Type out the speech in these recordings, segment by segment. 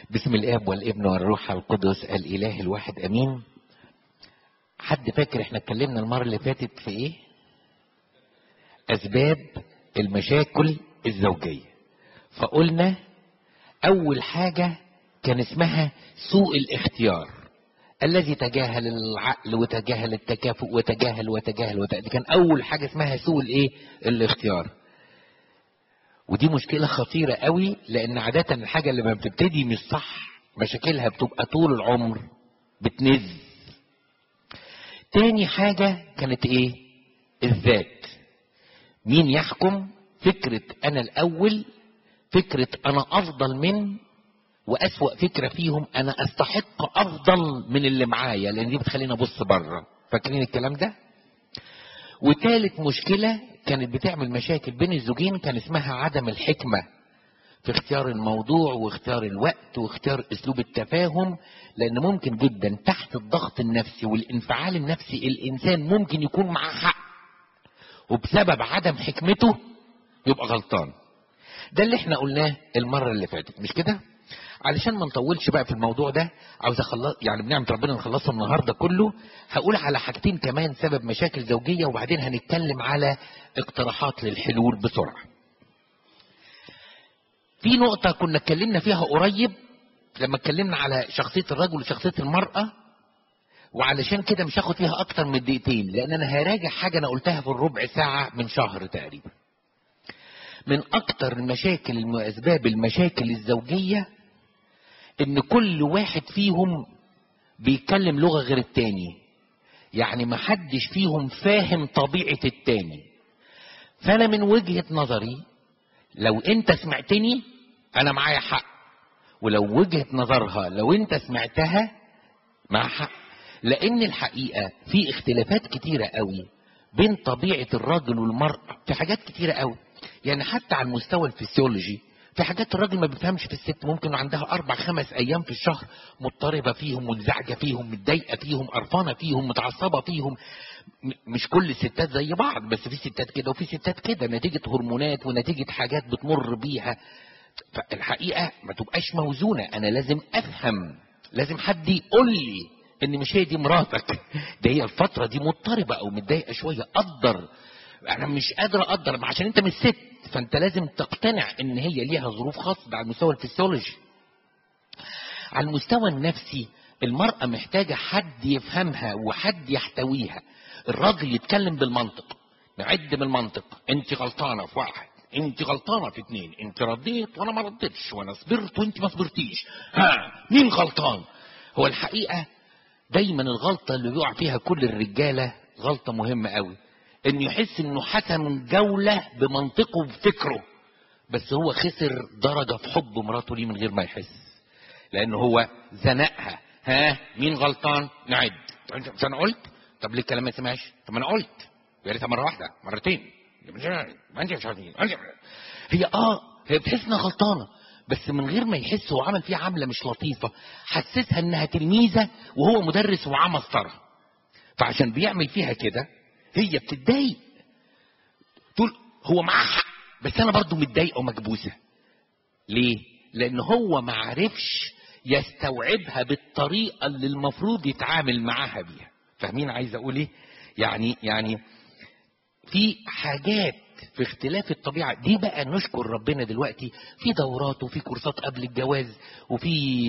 بسم الاب والابن والروح القدس الاله الواحد امين حد فاكر احنا اتكلمنا المره اللي فاتت في ايه اسباب المشاكل الزوجيه فقلنا اول حاجه كان اسمها سوء الاختيار الذي تجاهل العقل وتجاهل التكافؤ وتجاهل وتجاهل وتجاهل كان اول حاجه اسمها سوء الايه الاختيار ودي مشكلة خطيرة قوي لأن عادة الحاجة اللي ما بتبتدي مش صح مشاكلها بتبقى طول العمر بتنز تاني حاجة كانت ايه الذات مين يحكم فكرة أنا الأول فكرة أنا أفضل من وأسوأ فكرة فيهم أنا أستحق أفضل من اللي معايا لأن دي بتخليني أبص بره فاكرين الكلام ده؟ وتالت مشكلة كانت بتعمل مشاكل بين الزوجين كان اسمها عدم الحكمة في اختيار الموضوع واختيار الوقت واختيار اسلوب التفاهم لان ممكن جدا تحت الضغط النفسي والانفعال النفسي الانسان ممكن يكون معاه حق وبسبب عدم حكمته يبقى غلطان ده اللي احنا قلناه المرة اللي فاتت مش كده علشان ما نطولش بقى في الموضوع ده عاوز اخلص يعني بنعمه ربنا نخلصه النهارده كله هقول على حاجتين كمان سبب مشاكل زوجيه وبعدين هنتكلم على اقتراحات للحلول بسرعه. في نقطه كنا اتكلمنا فيها قريب لما اتكلمنا على شخصيه الرجل وشخصيه المراه وعلشان كده مش هاخد فيها اكتر من دقيقتين لان انا هراجع حاجه انا قلتها في الربع ساعه من شهر تقريبا. من اكتر المشاكل واسباب المشاكل الزوجيه ان كل واحد فيهم بيتكلم لغه غير التاني يعني ما حدش فيهم فاهم طبيعه التاني فانا من وجهه نظري لو انت سمعتني انا معايا حق ولو وجهه نظرها لو انت سمعتها مع حق لان الحقيقه في اختلافات كتيره قوي بين طبيعه الراجل والمراه في حاجات كتيره قوي يعني حتى على المستوى الفسيولوجي في حاجات الراجل ما بيفهمش في الست ممكن عندها اربع خمس ايام في الشهر مضطربه فيهم منزعجه فيهم متضايقه فيهم قرفانه فيهم متعصبه فيهم مش كل الستات زي بعض بس في ستات كده وفي ستات كده نتيجه هرمونات ونتيجه حاجات بتمر بيها فالحقيقه ما تبقاش موزونه انا لازم افهم لازم حد يقول لي ان مش هي دي مراتك ده هي الفتره دي مضطربه او متضايقه شويه قدر انا مش قادر اقدر عشان انت مش ست فانت لازم تقتنع ان هي ليها ظروف خاصه على المستوى الفسيولوجي على المستوى النفسي المرأة محتاجة حد يفهمها وحد يحتويها الراجل يتكلم بالمنطق نعد بالمنطق انت غلطانة في واحد انت غلطانة في اتنين انت رديت وانا ما رديتش وانا صبرت وانت ما صبرتيش ها مين غلطان هو الحقيقة دايما الغلطة اللي بيقع فيها كل الرجالة غلطة مهمة قوي انه يحس انه حسم جولة بمنطقه وبفكره بس هو خسر درجة في حب مراته ليه من غير ما يحس لان هو زنقها ها مين غلطان نعد مش انا قلت طب ليه الكلام ما سمعش طب ما انا قلت يا ريتها مره واحده مرتين ما انت مش عارفين هي اه هي بتحس انها غلطانه بس من غير ما يحس هو عمل فيها عمله مش لطيفه حسسها انها تلميذه وهو مدرس ومعاه مسطره فعشان بيعمل فيها كده هي بتتضايق تقول هو معاه حق بس انا برضو متضايقه ومكبوسه ليه لان هو ما عرفش يستوعبها بالطريقه اللي المفروض يتعامل معاها بيها فاهمين عايز اقول ايه يعني يعني في حاجات في اختلاف الطبيعة دي بقى نشكر ربنا دلوقتي في دورات وفي كورسات قبل الجواز وفي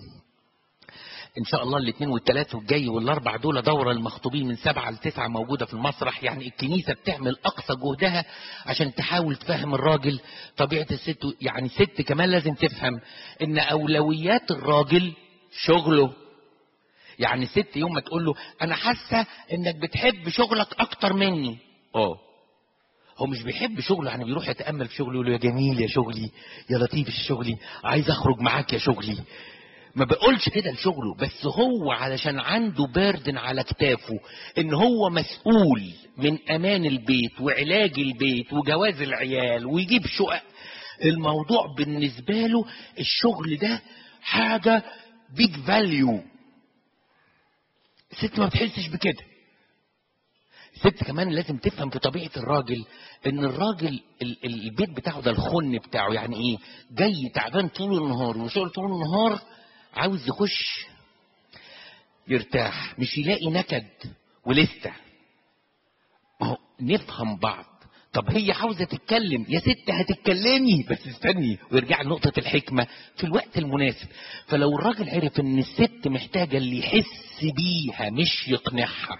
ان شاء الله الاثنين والثلاث والجاي والاربع دول دوره المخطوبين من سبعه لتسعه موجوده في المسرح يعني الكنيسه بتعمل اقصى جهدها عشان تحاول تفهم الراجل طبيعه الست يعني الست كمان لازم تفهم ان اولويات الراجل شغله يعني الست يوم ما تقول له انا حاسه انك بتحب شغلك اكتر مني اه هو مش بيحب شغله يعني بيروح يتامل في شغله يقول له يا جميل يا شغلي يا لطيف يا شغلي عايز اخرج معاك يا شغلي ما بقولش كده لشغله بس هو علشان عنده بيردن على كتافه ان هو مسؤول من امان البيت وعلاج البيت وجواز العيال ويجيب شقق الموضوع بالنسبة له الشغل ده حاجة بيج فاليو الست ما بتحسش بكده الست كمان لازم تفهم في طبيعة الراجل ان الراجل ال- ال- البيت بتاعه ده الخن بتاعه يعني ايه جاي تعبان طول النهار وشغل طول النهار عاوز يخش يرتاح مش يلاقي نكد ولسه ما هو نفهم بعض طب هي عاوزة تتكلم يا ست هتتكلمي بس استني ويرجع لنقطة الحكمة في الوقت المناسب فلو الراجل عرف ان الست محتاجة اللي يحس بيها مش يقنعها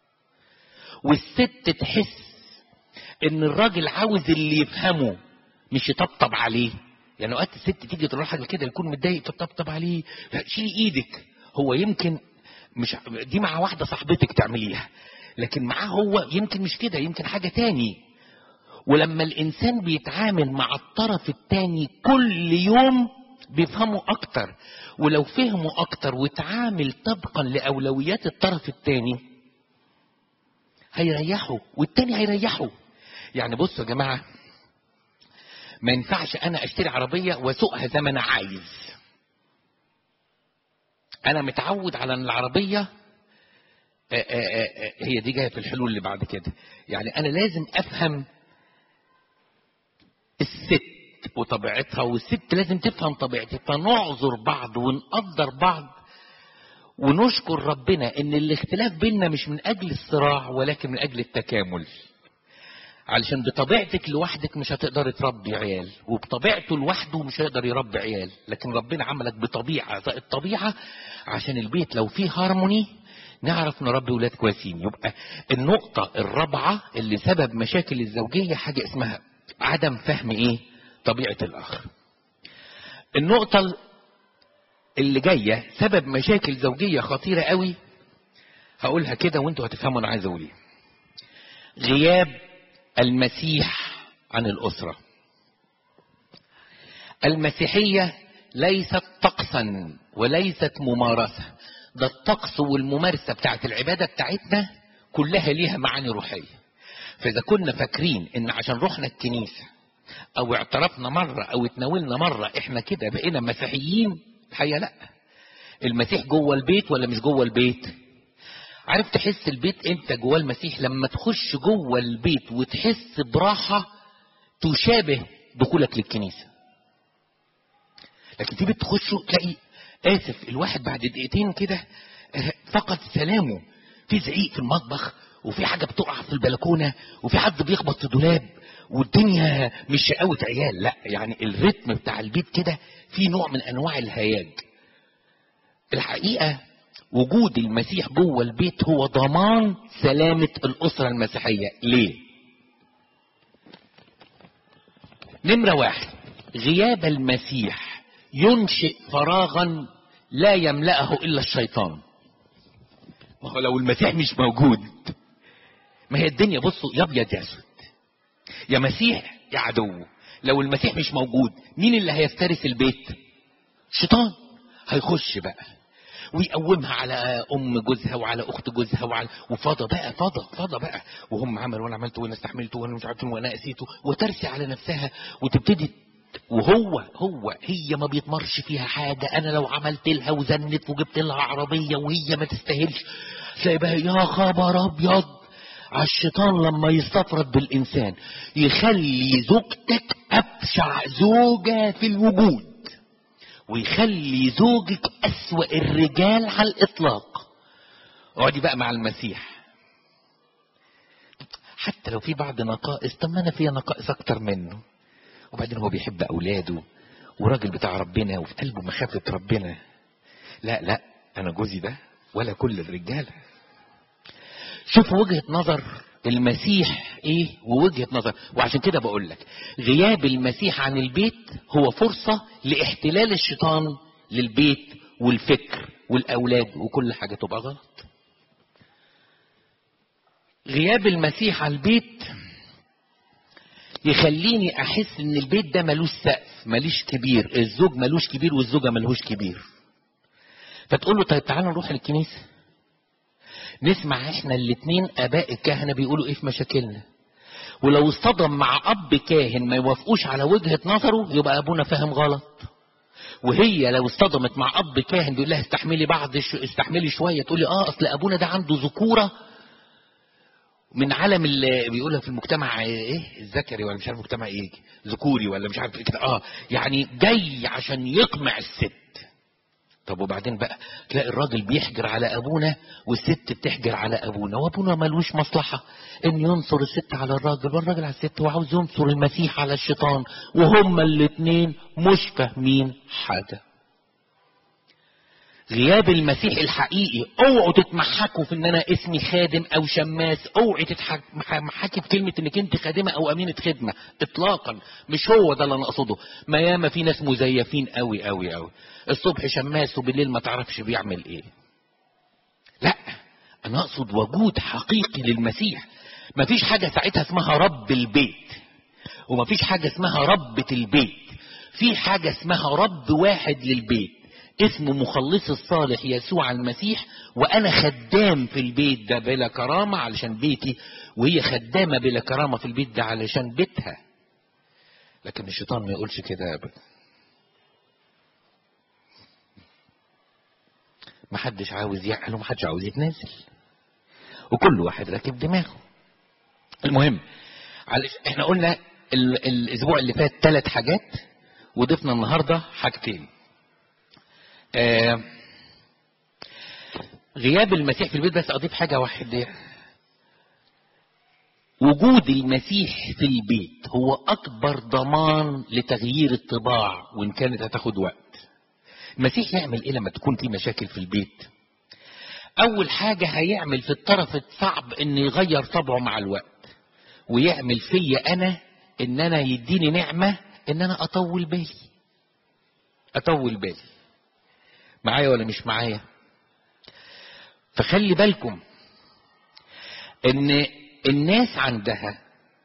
والست تحس ان الراجل عاوز اللي يفهمه مش يطبطب عليه يعني اوقات الست تيجي تروح حاجه كده يكون متضايق تطبطب عليه لا شيلي ايدك هو يمكن مش دي مع واحده صاحبتك تعمليها لكن معاه هو يمكن مش كده يمكن حاجه تاني ولما الانسان بيتعامل مع الطرف التاني كل يوم بيفهموا اكتر ولو فهموا اكتر وتعامل طبقا لاولويات الطرف التاني هيريحوا والتاني هيريحوا يعني بصوا يا جماعه ما ينفعش انا اشتري عربيه واسوقها زي ما انا عايز انا متعود على ان العربيه آه، آه، آه، هي دي جايه في الحلول اللي بعد كده يعني انا لازم افهم الست وطبيعتها والست لازم تفهم طبيعتي فنعذر بعض ونقدر بعض ونشكر ربنا ان الاختلاف بيننا مش من اجل الصراع ولكن من اجل التكامل علشان بطبيعتك لوحدك مش هتقدر تربي عيال وبطبيعته لوحده مش هيقدر يربي عيال لكن ربنا عملك بطبيعة زي الطبيعة عشان البيت لو فيه هارموني نعرف نربي ولاد كويسين يبقى النقطة الرابعة اللي سبب مشاكل الزوجية حاجة اسمها عدم فهم ايه طبيعة الاخر النقطة اللي جاية سبب مشاكل زوجية خطيرة قوي هقولها كده وانتوا هتفهموا انا عايز اقول ايه غياب المسيح عن الأسرة المسيحية ليست طقسا وليست ممارسة ده الطقس والممارسة بتاعت العبادة بتاعتنا كلها ليها معاني روحية فإذا كنا فاكرين إن عشان رحنا الكنيسة أو اعترفنا مرة أو اتناولنا مرة إحنا كده بقينا مسيحيين الحقيقة لأ المسيح جوه البيت ولا مش جوه البيت عارف تحس البيت امتى جوه المسيح لما تخش جوه البيت وتحس براحة تشابه دخولك للكنيسة لكن تيجي تخش تلاقي اسف الواحد بعد دقيقتين كده آه، فقد سلامه في زعيق في المطبخ وفي حاجة بتقع في البلكونة وفي حد بيخبط في دولاب والدنيا مش شقاوة عيال لا يعني الريتم بتاع البيت كده في نوع من انواع الهياج الحقيقة وجود المسيح جوه البيت هو ضمان سلامة الأسرة المسيحية ليه؟ نمرة واحد غياب المسيح ينشئ فراغا لا يملأه إلا الشيطان ما هو لو المسيح مش موجود ما هي الدنيا بصوا يا ابيض يا اسود يا مسيح يا عدو لو المسيح مش موجود مين اللي هيفترس البيت الشيطان هيخش بقى ويقومها على ام جوزها وعلى اخت جوزها وعلى وفضى بقى فضى فضى بقى وهم عملوا وانا عملت وانا استحملت وانا مش عارف وانا قسيته وترسي على نفسها وتبتدي وهو هو هي ما بيتمرش فيها حاجة أنا لو عملت لها وزنت وجبت لها عربية وهي ما تستاهلش تلاقي بقى يا خبر أبيض على الشيطان لما يستفرد بالإنسان يخلي زوجتك أبشع زوجة في الوجود ويخلي زوجك أسوأ الرجال على الإطلاق اقعدي بقى مع المسيح حتى لو في بعض نقائص طب ما انا فيها نقائص اكتر منه وبعدين هو بيحب اولاده وراجل بتاع ربنا وفي قلبه مخافة ربنا لا لا انا جوزي ده ولا كل الرجاله شوفوا وجهة نظر المسيح ايه ووجهة نظر وعشان كده بقول لك غياب المسيح عن البيت هو فرصة لاحتلال الشيطان للبيت والفكر والاولاد وكل حاجة تبقى غلط غياب المسيح عن البيت يخليني احس ان البيت ده ملوش سقف ماليش كبير الزوج ملوش كبير والزوجة ملهوش كبير فتقول له طيب تعالى نروح للكنيسة نسمع احنا الاتنين اباء الكهنة بيقولوا ايه في مشاكلنا ولو اصطدم مع اب كاهن ما يوافقوش على وجهة نظره يبقى ابونا فاهم غلط وهي لو اصطدمت مع اب كاهن بيقول لها استحملي بعض استحملي شويه تقولي اه اصل ابونا ده عنده ذكوره من عالم اللي بيقولها في المجتمع ايه الذكري ولا مش عارف مجتمع ايه ذكوري ولا مش عارف إيه كده اه يعني جاي عشان يقمع الست طب وبعدين بقى تلاقي الراجل بيحجر على ابونا والست بتحجر على ابونا وابونا ملوش مصلحه ان ينصر الست على الراجل والراجل على الست هو عاوز ينصر المسيح على الشيطان وهما الاتنين مش فاهمين حاجه غياب المسيح الحقيقي اوعوا تتمحكوا في ان انا اسمي خادم او شماس اوعي تتمحكي في كلمه انك انت خادمه او امينه خدمه اطلاقا مش هو ده اللي انا اقصده ما ياما في ناس مزيفين قوي قوي قوي الصبح شماس وبالليل ما تعرفش بيعمل ايه لا انا اقصد وجود حقيقي للمسيح مفيش حاجه ساعتها اسمها رب البيت ومفيش حاجه اسمها ربة البيت في حاجه اسمها رب واحد للبيت اسمه مخلص الصالح يسوع المسيح وانا خدام في البيت ده بلا كرامة علشان بيتي وهي خدامة بلا كرامة في البيت ده علشان بيتها لكن الشيطان ما يقولش كده ابدا محدش عاوز يعقل ومحدش عاوز يتنازل وكل واحد راكب دماغه المهم علش احنا قلنا ال... الاسبوع اللي فات ثلاث حاجات وضفنا النهارده حاجتين آه غياب المسيح في البيت بس اضيف حاجه واحده وجود المسيح في البيت هو اكبر ضمان لتغيير الطباع وان كانت هتاخد وقت المسيح يعمل ايه لما تكون في مشاكل في البيت اول حاجه هيعمل في الطرف الصعب ان يغير طبعه مع الوقت ويعمل فيا انا ان انا يديني نعمه ان انا اطول بالي اطول بالي معايا ولا مش معايا فخلي بالكم ان الناس عندها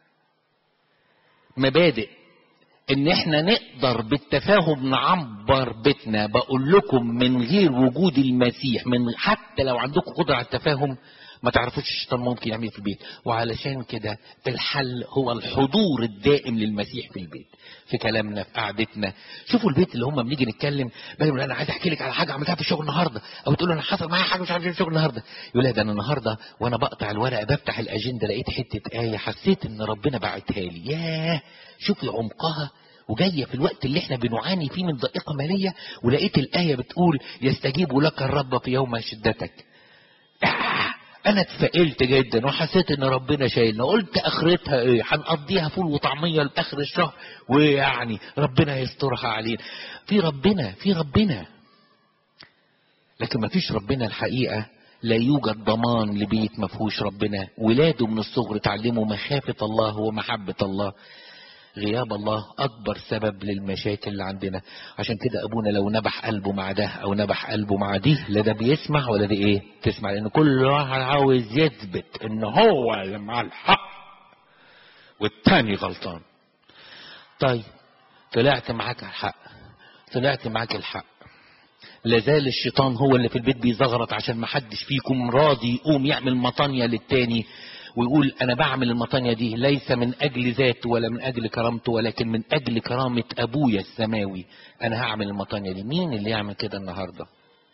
مبادئ ان احنا نقدر بالتفاهم نعبر بيتنا بقول لكم من غير وجود المسيح من حتى لو عندكم قدره على التفاهم ما تعرفوش الشيطان ممكن يعمل في البيت وعلشان كده الحل هو الحضور الدائم للمسيح في البيت في كلامنا في قعدتنا شوفوا البيت اللي هم بنيجي نتكلم بدل انا عايز احكي لك على حاجه عملتها في الشغل النهارده او تقول له انا حصل معايا حاجه مش عارف في الشغل النهارده يقول لها ده انا النهارده وانا بقطع الورقه بفتح الاجنده لقيت حته ايه حسيت ان ربنا بعتها لي ياه شوفي عمقها وجاية في الوقت اللي احنا بنعاني فيه من ضائقة مالية ولقيت الآية بتقول يستجيب لك الرب في يوم شدتك آه انا اتفائلت جدا وحسيت ان ربنا شايلنا قلت اخرتها ايه هنقضيها فول وطعميه لاخر الشهر ويعني ربنا يسترها علينا في ربنا في ربنا لكن ما فيش ربنا الحقيقه لا يوجد ضمان لبيت ما فيهوش ربنا ولاده من الصغر اتعلموا مخافه الله ومحبه الله غياب الله اكبر سبب للمشاكل اللي عندنا عشان كده ابونا لو نبح قلبه مع ده او نبح قلبه مع دي لا ده بيسمع ولا دي ايه تسمع لان كل واحد عاوز يثبت ان هو اللي مع الحق والتاني غلطان طيب طلعت معاك الحق طلعت معاك الحق لازال الشيطان هو اللي في البيت بيزغرط عشان ما حدش فيكم راضي يقوم يعمل مطانية للتاني ويقول انا بعمل المطانية دي ليس من اجل ذاته ولا من اجل كرامته ولكن من اجل كرامة ابويا السماوي انا هعمل المطانية دي مين اللي يعمل كده النهاردة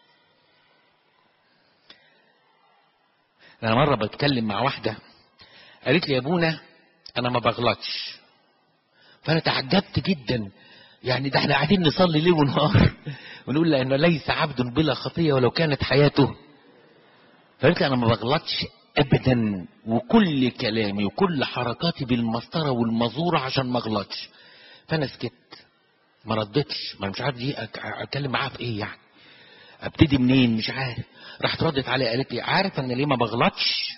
انا مرة بتكلم مع واحدة قالت لي يا ابونا انا ما بغلطش فانا تعجبت جدا يعني ده احنا قاعدين نصلي ليل ونهار ونقول لانه ليس عبد بلا خطيه ولو كانت حياته فقالت لي انا ما بغلطش ابدا وكل كلامي وكل حركاتي بالمسطره والمزوره عشان ما اغلطش فانا سكت ما ردتش ما انا مش عارف دي اتكلم معاها في ايه يعني ابتدي منين مش عارف راحت ردت علي قالت لي عارف انا ليه ما بغلطش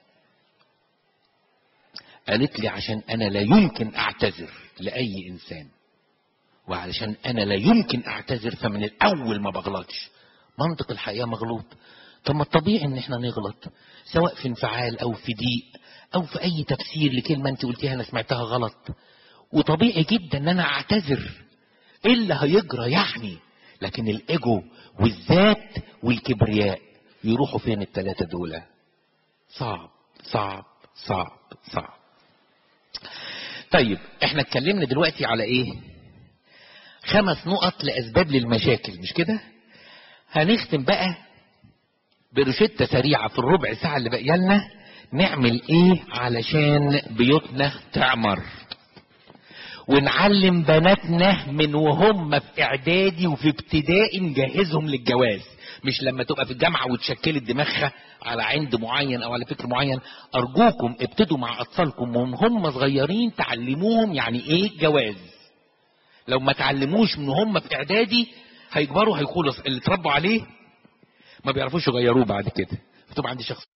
قالت لي عشان انا لا يمكن اعتذر لاي انسان وعلشان انا لا يمكن اعتذر فمن الاول ما بغلطش منطق الحقيقه مغلوط طب ما الطبيعي ان احنا نغلط سواء في انفعال او في ضيق او في اي تفسير لكلمه انت قلتيها انا سمعتها غلط وطبيعي جدا ان انا اعتذر ايه اللي هيجرى يعني لكن الايجو والذات والكبرياء يروحوا فين الثلاثه دول صعب صعب صعب صعب طيب احنا اتكلمنا دلوقتي على ايه خمس نقط لاسباب للمشاكل مش كده هنختم بقى بروشته سريعه في الربع ساعه اللي باقيه لنا نعمل ايه علشان بيوتنا تعمر ونعلم بناتنا من وهم في اعدادي وفي ابتدائي نجهزهم للجواز مش لما تبقى في الجامعة وتشكلت دماغها على عند معين او على فكر معين ارجوكم ابتدوا مع اطفالكم وهم هم صغيرين تعلموهم يعني ايه جواز لو ما تعلموش من هم في اعدادي هيكبروا هيقولوا اللي اتربوا عليه ما بيعرفوش يغيروه بعد كده فتبقى عندي شخصية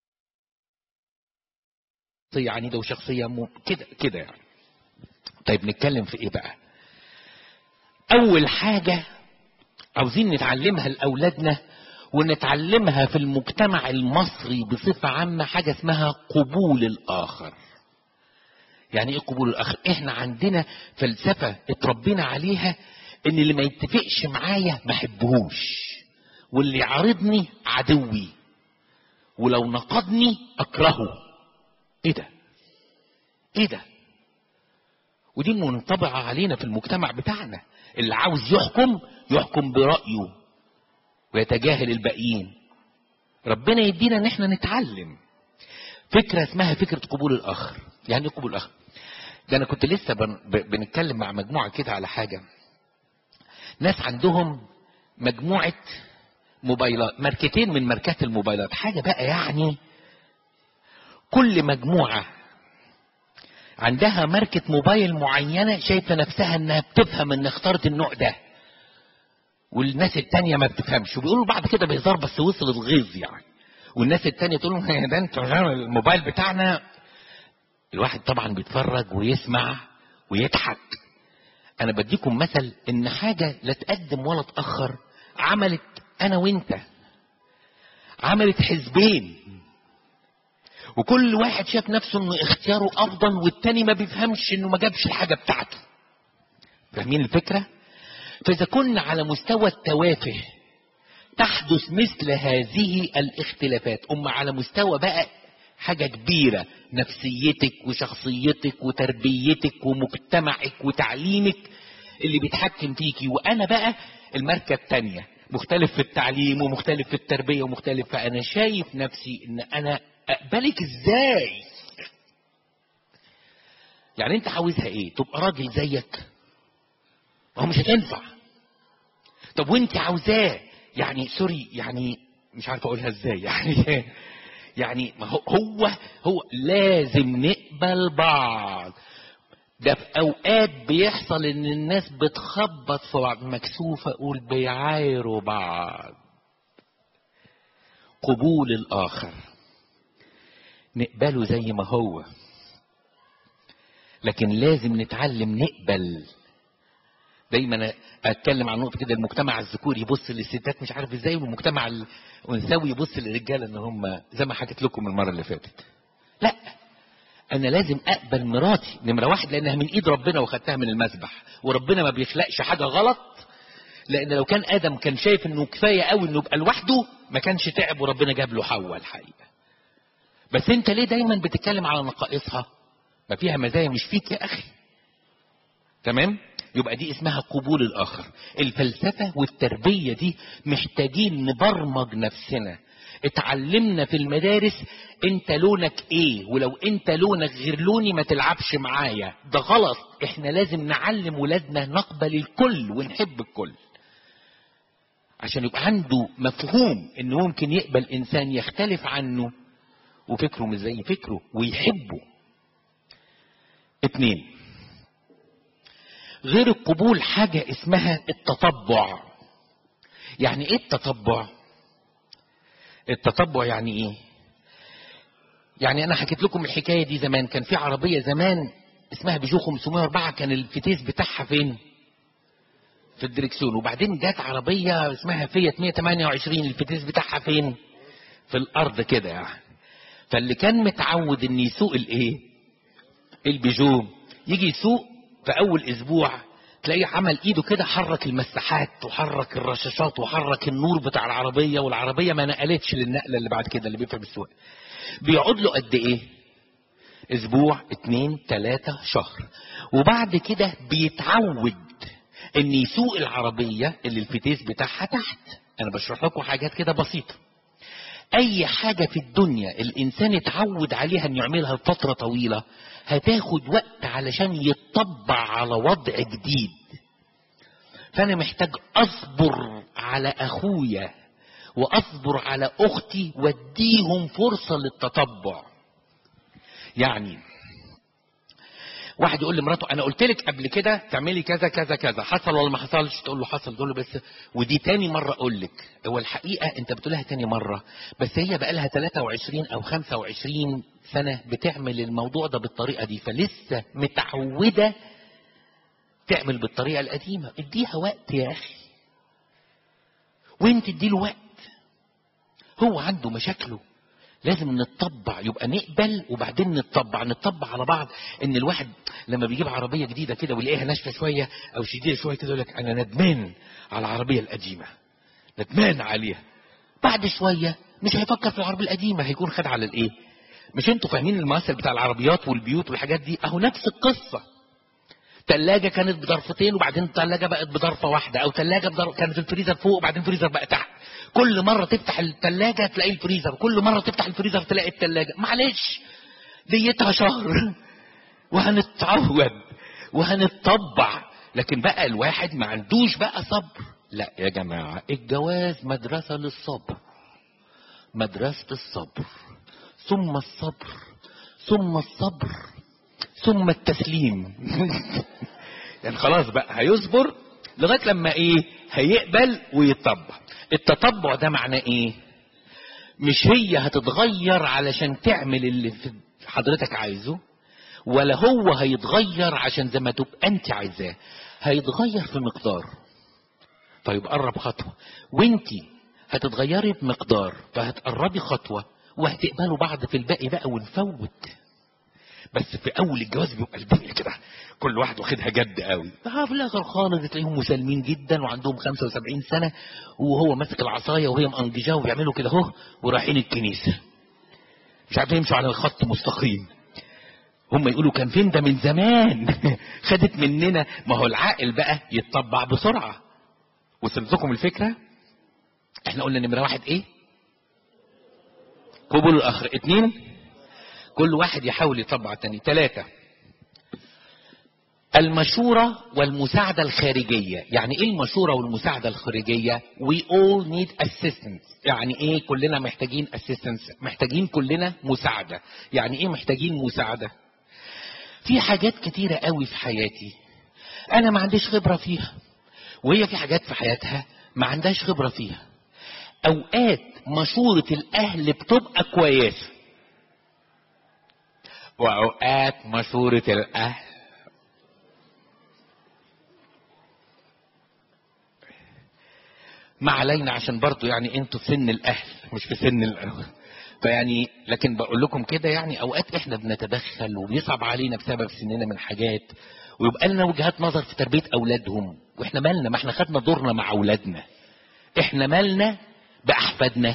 عنيدة وشخصية مو كده كده يعني طيب نتكلم في ايه بقى اول حاجة عاوزين نتعلمها لاولادنا ونتعلمها في المجتمع المصري بصفة عامة حاجة اسمها قبول الاخر يعني ايه قبول الاخر احنا عندنا فلسفة اتربينا عليها ان اللي ما يتفقش معايا ما احبهوش واللي يعارضني عدوي ولو نقضني اكرهه ايه ده ايه ده ودي منطبعة علينا في المجتمع بتاعنا اللي عاوز يحكم يحكم برأيه ويتجاهل الباقيين ربنا يدينا ان احنا نتعلم فكرة اسمها فكرة قبول الاخر يعني ايه قبول الاخر ده انا كنت لسه بن... ب... بنتكلم مع مجموعة كده على حاجة ناس عندهم مجموعة موبايلات ماركتين من ماركات الموبايلات حاجة بقى يعني كل مجموعة عندها ماركة موبايل معينة شايفة نفسها انها بتفهم ان اختارت النوع ده والناس التانية ما بتفهمش وبيقولوا بعد كده بهزار بس وصل الغيظ يعني والناس التانية تقول لهم ده انت الموبايل بتاعنا الواحد طبعا بيتفرج ويسمع ويضحك انا بديكم مثل ان حاجة لا تقدم ولا تأخر عملت انا وانت عملت حزبين وكل واحد شاف نفسه انه اختياره افضل والتاني ما بيفهمش انه ما جابش الحاجه بتاعته فاهمين الفكره فاذا كنا على مستوى التوافه تحدث مثل هذه الاختلافات اما على مستوى بقى حاجه كبيره نفسيتك وشخصيتك وتربيتك ومجتمعك وتعليمك اللي بيتحكم فيكي وانا بقى الماركه التانيه مختلف في التعليم ومختلف في التربيه ومختلف فانا شايف نفسي ان انا اقبلك ازاي يعني انت عاوزها ايه تبقى راجل زيك هو مش هتنفع طب وانت عاوزاه يعني سوري يعني مش عارف اقولها ازاي يعني يعني ما هو هو هو لازم نقبل بعض ده في اوقات بيحصل ان الناس بتخبط في بعض مكسوفه اقول بيعايروا بعض قبول الاخر نقبله زي ما هو لكن لازم نتعلم نقبل دايما اتكلم عن نقطه كده المجتمع الذكوري يبص للستات مش عارف ازاي والمجتمع الانثوي يبص للرجاله ان هم زي ما حكيت لكم المره اللي فاتت لا انا لازم اقبل مراتي نمره واحد لانها من ايد ربنا وخدتها من المذبح وربنا ما بيخلقش حاجه غلط لان لو كان ادم كان شايف انه كفايه قوي انه يبقى لوحده ما كانش تعب وربنا جاب له حواء الحقيقه بس انت ليه دايما بتتكلم على نقائصها ما فيها مزايا مش فيك يا اخي تمام يبقى دي اسمها قبول الاخر الفلسفه والتربيه دي محتاجين نبرمج نفسنا اتعلمنا في المدارس انت لونك ايه ولو انت لونك غير لوني ما تلعبش معايا ده غلط احنا لازم نعلم ولادنا نقبل الكل ونحب الكل عشان يبقى عنده مفهوم انه ممكن يقبل انسان يختلف عنه وفكره مش زي فكره ويحبه اتنين غير القبول حاجة اسمها التطبع يعني ايه التطبع التطبع يعني ايه يعني انا حكيت لكم الحكاية دي زمان كان في عربية زمان اسمها بيجو 504 كان الفتيس بتاعها فين في الدركسيون وبعدين جت عربية اسمها فيات 128 الفتيس بتاعها فين في الارض كده يعني فاللي كان متعود ان يسوق الايه البيجو يجي يسوق في اول اسبوع تلاقيه عمل ايده كده حرك المساحات وحرك الرشاشات وحرك النور بتاع العربيه والعربيه ما نقلتش للنقله اللي بعد كده اللي بيفهم السواقه بيقعد له قد ايه اسبوع اتنين تلاتة شهر وبعد كده بيتعود ان يسوق العربيه اللي الفتيس بتاعها تحت انا بشرح لكم حاجات كده بسيطه اي حاجة في الدنيا الانسان اتعود عليها انه يعملها لفترة طويلة هتاخد وقت علشان يتطبع على وضع جديد فانا محتاج اصبر على اخويا واصبر على اختي واديهم فرصة للتطبع يعني واحد يقول لمراته انا قلت لك قبل كده تعملي كذا كذا كذا حصل ولا ما حصلش تقول له حصل تقول له بس ودي تاني مره اقول لك هو الحقيقه انت بتقولها تاني مره بس هي بقى لها 23 او 25 سنه بتعمل الموضوع ده بالطريقه دي فلسه متعوده تعمل بالطريقه القديمه اديها وقت يا اخي وانت اديله وقت هو عنده مشاكله لازم نتطبع يبقى نقبل وبعدين نتطبع نتطبع على بعض ان الواحد لما بيجيب عربيه جديده كده ويلاقيها ناشفه شويه او شديده شويه كده يقول لك انا ندمان على العربيه القديمه ندمان عليها بعد شويه مش هيفكر في العربيه القديمه هيكون خد على الايه مش انتوا فاهمين المثل بتاع العربيات والبيوت والحاجات دي اهو نفس القصه تلاجة كانت بضرفتين وبعدين التلاجة بقت بضرفة واحدة أو تلاجة بضرف كانت الفريزر فوق وبعدين الفريزر بقى تحت كل مرة تفتح التلاجة تلاقي الفريزر كل مرة تفتح الفريزر تلاقي التلاجة معلش ديتها شهر وهنتعود وهنتطبع لكن بقى الواحد ما عندوش بقى صبر لا يا جماعة الجواز مدرسة للصبر مدرسة الصبر ثم الصبر ثم الصبر ثم التسليم يعني خلاص بقى هيصبر لغايه لما ايه هيقبل ويتطبع التطبع ده معناه ايه مش هي هتتغير علشان تعمل اللي في حضرتك عايزه ولا هو هيتغير عشان زي ما تبقى انت عايزاه هيتغير في مقدار طيب قرب خطوه وانتي هتتغيري بمقدار فهتقربي خطوه وهتقبلوا بعض في الباقي بقى ونفوت بس في اول الجواز بيبقى الدنيا كده كل واحد واخدها جد قوي اه في الاخر خالص تلاقيهم مسالمين جدا وعندهم 75 سنه وهو ماسك العصايه وهي مأنججاه وبيعملوا كده اهو ورايحين الكنيسه مش عارفين يمشوا على الخط مستقيم هم يقولوا كان فين ده من زمان خدت مننا ما هو العاقل بقى يتطبع بسرعه وصلت لكم الفكره احنا قلنا نمره واحد ايه قبول الاخر اتنين كل واحد يحاول يطبع التاني ثلاثة المشورة والمساعدة الخارجية يعني ايه المشورة والمساعدة الخارجية we all need assistance يعني ايه كلنا محتاجين assistance محتاجين كلنا مساعدة يعني ايه محتاجين مساعدة في حاجات كتيرة قوي في حياتي انا ما عنديش خبرة فيها وهي في حاجات في حياتها ما عندهاش خبرة فيها اوقات مشورة الاهل بتبقى كويسة واوقات مشورة الاهل ما علينا عشان برضو يعني انتوا في سن الاهل مش في سن الاهل فيعني لكن بقول لكم كده يعني اوقات احنا بنتدخل وبيصعب علينا بسبب سننا من حاجات ويبقى لنا وجهات نظر في تربيه اولادهم واحنا مالنا ما احنا خدنا دورنا مع اولادنا احنا مالنا باحفادنا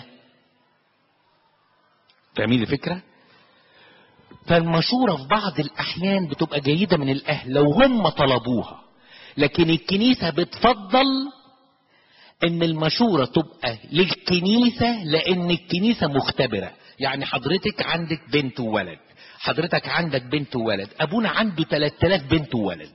فاهمين الفكره فالمشورة في بعض الأحيان بتبقى جيدة من الأهل لو هم طلبوها لكن الكنيسة بتفضل إن المشورة تبقى للكنيسة لأن الكنيسة مختبرة يعني حضرتك عندك بنت وولد حضرتك عندك بنت وولد أبونا عنده 3000 بنت وولد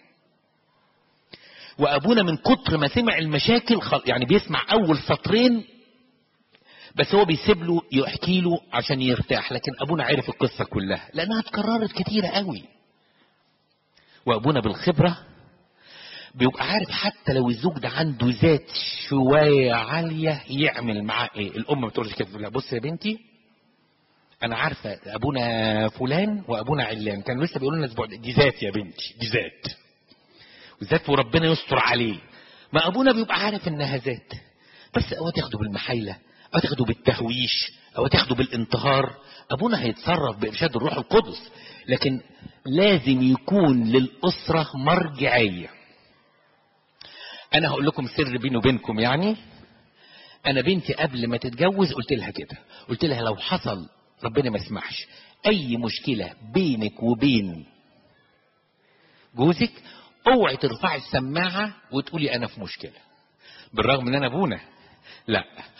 وأبونا من كتر ما سمع المشاكل يعني بيسمع أول سطرين بس هو بيسيب له يحكي له عشان يرتاح لكن ابونا عرف القصه كلها لانها اتكررت كتيره قوي وابونا بالخبره بيبقى عارف حتى لو الزوج ده عنده ذات شويه عاليه يعمل معاه ايه الام ما بتقولش كده لا بص يا بنتي انا عارفه ابونا فلان وابونا علان كانوا لسه بيقولوا لنا الاسبوع دي ذات يا بنتي دي ذات وذات وربنا يستر عليه ما ابونا بيبقى عارف انها ذات بس اوقات ياخده بالمحايله او تاخده بالتهويش او تاخده بالانتهار ابونا هيتصرف بارشاد الروح القدس لكن لازم يكون للاسره مرجعيه انا هقول لكم سر بيني وبينكم يعني انا بنتي قبل ما تتجوز قلت لها كده قلت لها لو حصل ربنا ما يسمحش اي مشكله بينك وبين جوزك اوعي ترفعي السماعه وتقولي انا في مشكله بالرغم ان انا ابونا لا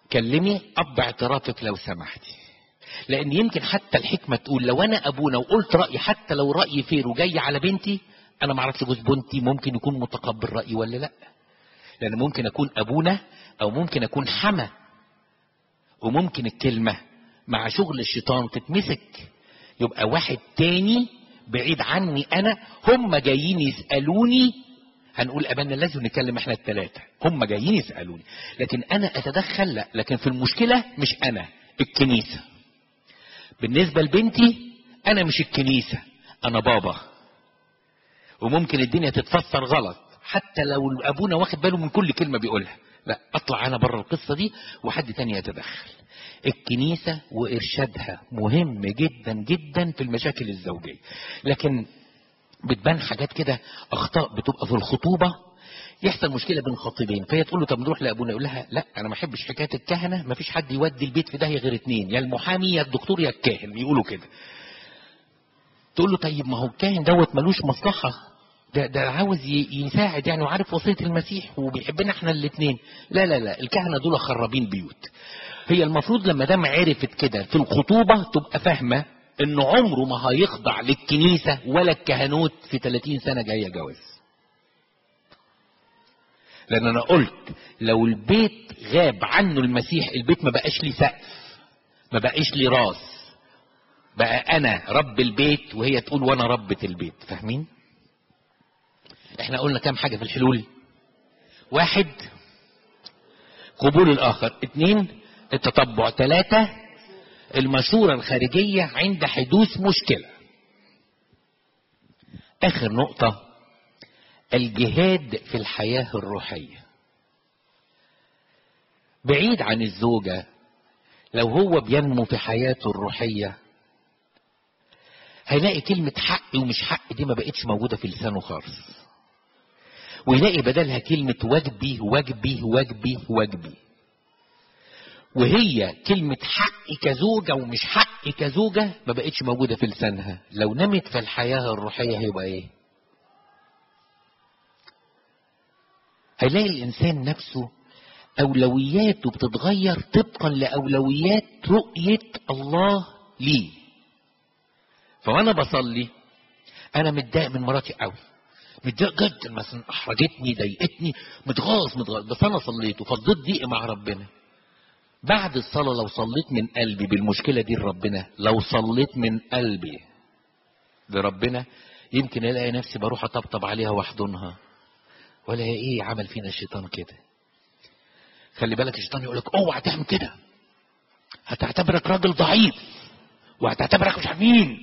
كلمي اب اعترافك لو سمحتي لان يمكن حتى الحكمه تقول لو انا ابونا وقلت رايي حتى لو رايي فير وجاي على بنتي انا ما اعرفش جوز بنتي ممكن يكون متقبل رايي ولا لا لان ممكن اكون ابونا او ممكن اكون حما وممكن الكلمه مع شغل الشيطان تتمسك يبقى واحد تاني بعيد عني انا هم جايين يسالوني هنقول ابانا لازم نتكلم احنا الثلاثه هم جايين يسالوني لكن انا اتدخل لا لكن في المشكله مش انا الكنيسه بالنسبه لبنتي انا مش الكنيسه انا بابا وممكن الدنيا تتفسر غلط حتى لو ابونا واخد باله من كل كلمه بيقولها لا اطلع انا بره القصه دي وحد تاني يتدخل الكنيسه وارشادها مهم جدا جدا في المشاكل الزوجيه لكن بتبان حاجات كده اخطاء بتبقى في الخطوبه يحصل مشكله بين خطيبين فهي تقول له طب نروح لابونا يقول لها لا انا ما احبش حكايه الكهنه ما فيش حد يودي البيت في داهيه غير اتنين يا المحامي يا الدكتور يا الكاهن بيقولوا كده تقول له طيب ما هو الكاهن دوت ملوش مصلحه ده ده عاوز ي- يساعد يعني وعارف وصيه المسيح وبيحبنا احنا الاثنين لا لا لا الكهنه دول خرابين بيوت هي المفروض لما دام عرفت كده في الخطوبه تبقى فاهمه انه عمره ما هيخضع للكنيسه ولا الكهنوت في 30 سنه جايه جواز لان انا قلت لو البيت غاب عنه المسيح البيت ما بقاش ليه سقف ما بقاش ليه راس بقى انا رب البيت وهي تقول وانا ربة البيت فاهمين احنا قلنا كام حاجة في الحلول واحد قبول الاخر اتنين التطبع ثلاثة المشورة الخارجية عند حدوث مشكلة اخر نقطة الجهاد في الحياة الروحية بعيد عن الزوجة لو هو بينمو في حياته الروحية هيلاقي كلمة حق ومش حق دي ما بقتش موجودة في لسانه خالص ويلاقي بدلها كلمة واجبي واجبي واجبي واجبي وهي كلمة حق كزوجة ومش حق كزوجة ما بقتش موجودة في لسانها لو نمت في الحياة الروحية هيبقى ايه هيلاقي الإنسان نفسه أولوياته بتتغير طبقا لأولويات رؤية الله ليه فوانا بصلي انا متضايق من مراتي قوي متضايق جدا مثلا احرجتني ضايقتني متغاظ متغاظ بس انا صليت وفضيت ضيقي مع ربنا بعد الصلاه لو صليت من قلبي بالمشكله دي لربنا لو صليت من قلبي لربنا يمكن الاقي نفسي بروح اطبطب عليها واحضنها ولا ايه عمل فينا الشيطان كده خلي بالك الشيطان يقول لك اوعى تعمل كده هتعتبرك راجل ضعيف وهتعتبرك مش عارف مين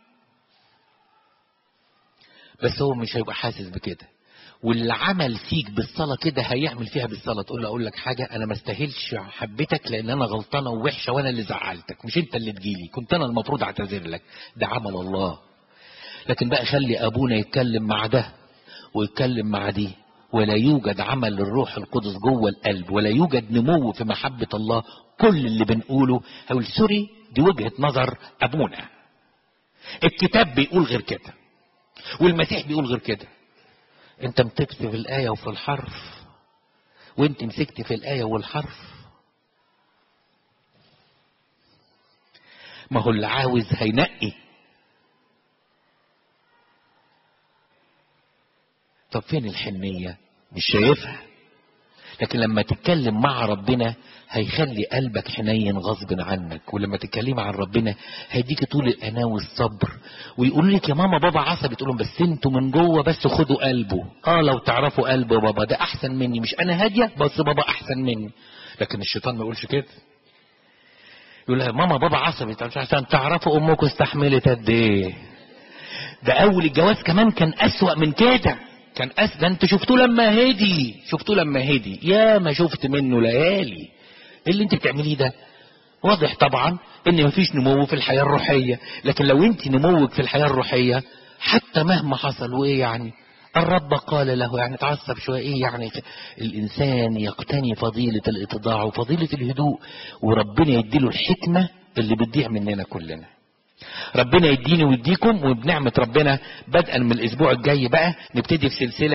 بس هو مش هيبقى حاسس بكده واللي عمل فيك بالصلاه كده هيعمل فيها بالصلاه تقول له اقول لك حاجه انا ما استاهلش حبيتك لان انا غلطانه ووحشه وانا اللي زعلتك مش انت اللي تجيلي كنت انا المفروض اعتذر لك ده عمل الله لكن بقى خلي ابونا يتكلم مع ده ويتكلم مع دي ولا يوجد عمل للروح القدس جوه القلب ولا يوجد نمو في محبه الله كل اللي بنقوله هقول سوري دي وجهه نظر ابونا الكتاب بيقول غير كده والمسيح بيقول غير كده انت مسكت في الآية وفي الحرف وانت مسكت في الآية والحرف ما هو اللي عاوز هينقي طب فين الحنية مش شايفها لكن لما تتكلم مع ربنا هيخلي قلبك حنين غصب عنك ولما تتكلمي عن ربنا هيديك طول الأناة والصبر ويقول لك يا ماما بابا عصبي تقول لهم بس انتوا من جوه بس خدوا قلبه اه لو تعرفوا قلب بابا ده احسن مني مش انا هاديه بس بابا احسن مني لكن الشيطان ما يقولش كده يقول لها ماما بابا عصبي طب عشان تعرفوا امكم استحملت قد ايه ده اول الجواز كمان كان اسوأ من كده كان أس ده انت شفتوه لما هدي شفتوه لما هدي يا ما شفت منه ليالي ايه اللي انت بتعمليه ده واضح طبعا ان مفيش نمو في الحياة الروحية لكن لو انت نموك في الحياة الروحية حتى مهما حصل وايه يعني الرب قال له يعني تعصب شوية ايه يعني الانسان يقتني فضيلة الاتضاع وفضيلة الهدوء وربنا يديله الحكمة اللي بتضيع مننا كلنا ربنا يديني ويديكم وبنعمة ربنا بدءا من الاسبوع الجاي بقى نبتدي في سلسلة